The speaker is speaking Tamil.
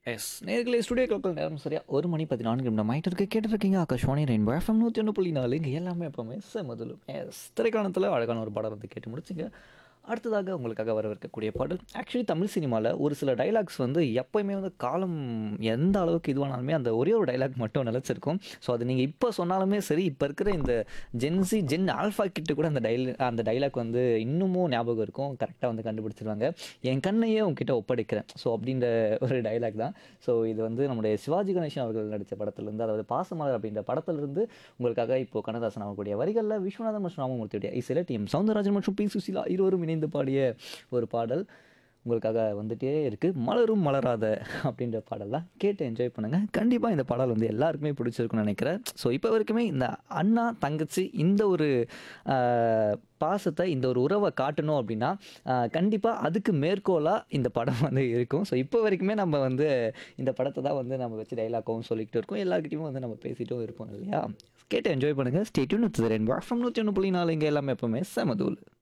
எஸ் நேர்களே ஸ்டுடியோ கிளப்பில் நேரம் சரியா ஒரு மணி பதினான்கு நிமிடம் ஆயிட்டு இருக்கு கேட்டிருக்கீங்க ஆகாஷ்வாணி ரெயின்போ எஃப்எம் நூற்றி ஒன்று புள்ளி நாலு இங்கே எல்லாமே எப்போவுமே எஸ் முதலும் எஸ் திரைக்காலத்தில் அழகான ஒரு படம் வந்து கேட்டு முடிச்சுங்க அடுத்ததாக உங்களுக்காக வரவிருக்கக்கூடிய பாடல் ஆக்சுவலி தமிழ் சினிமாவில் ஒரு சில டைலாக்ஸ் வந்து எப்போயுமே வந்து காலம் எந்த அளவுக்கு இதுவானாலுமே அந்த ஒரே ஒரு டைலாக் மட்டும் நிலச்சிருக்கும் ஸோ அது நீங்கள் இப்போ சொன்னாலுமே சரி இப்போ இருக்கிற இந்த ஜென்சி ஜென் ஆல்ஃபா கிட்ட கூட அந்த டைல் அந்த டைலாக் வந்து இன்னமும் ஞாபகம் இருக்கும் கரெக்டாக வந்து கண்டுபிடிச்சிருவாங்க என் கண்ணையே உங்ககிட்ட ஒப்படைக்கிறேன் ஸோ அப்படின்ற ஒரு டைலாக் தான் ஸோ இது வந்து நம்முடைய சிவாஜி கணேசன் அவர்கள் நடித்த படத்துலேருந்து அதாவது பாசமலர் அப்படின்ற படத்திலிருந்து உங்களுக்காக இப்போ கண்ணதாசன் அவர்களுடைய வரிகளில் விஸ்வநாதன் மற்றும் ராமமூர்த்தியுடைய இசையில் டி எம் சவுந்தரராஜன் மற்றும் பி சுசிலா இருவரும் இணைந்து பாடிய ஒரு பாடல் உங்களுக்காக வந்துட்டே இருக்குது மலரும் மலராத அப்படின்ற பாடல் தான் கேட்டு என்ஜாய் பண்ணுங்கள் கண்டிப்பாக இந்த பாடல் வந்து எல்லாருக்குமே பிடிச்சிருக்குன்னு நினைக்கிறேன் ஸோ இப்போ வரைக்குமே இந்த அண்ணா தங்கச்சி இந்த ஒரு ஆஹ், பாசத்தை இந்த ஒரு உறவை காட்டணும் அப்படின்னா கண்டிப்பாக அதுக்கு மேற்கோளாக இந்த படம் வந்து இருக்கும் ஸோ இப்போ வரைக்குமே நம்ம வந்து இந்த படத்தை தான் வந்து நம்ம வச்சு டைலாக்கவும் சொல்லிக்கிட்டு இருக்கோம் எல்லாருக்கிட்டையும் வந்து நம்ம பேசிட்டும் இருப்போம் இல்லையா கேட்டு என்ஜாய் பண்ணுங்கள் ஸ்டேட்யூன் ரெண்டு ஃப்ரம் நூற்றி ஒன்று புள்ளி நாலு இங்கே எல்லாமே எப்போவுமே செமதூல்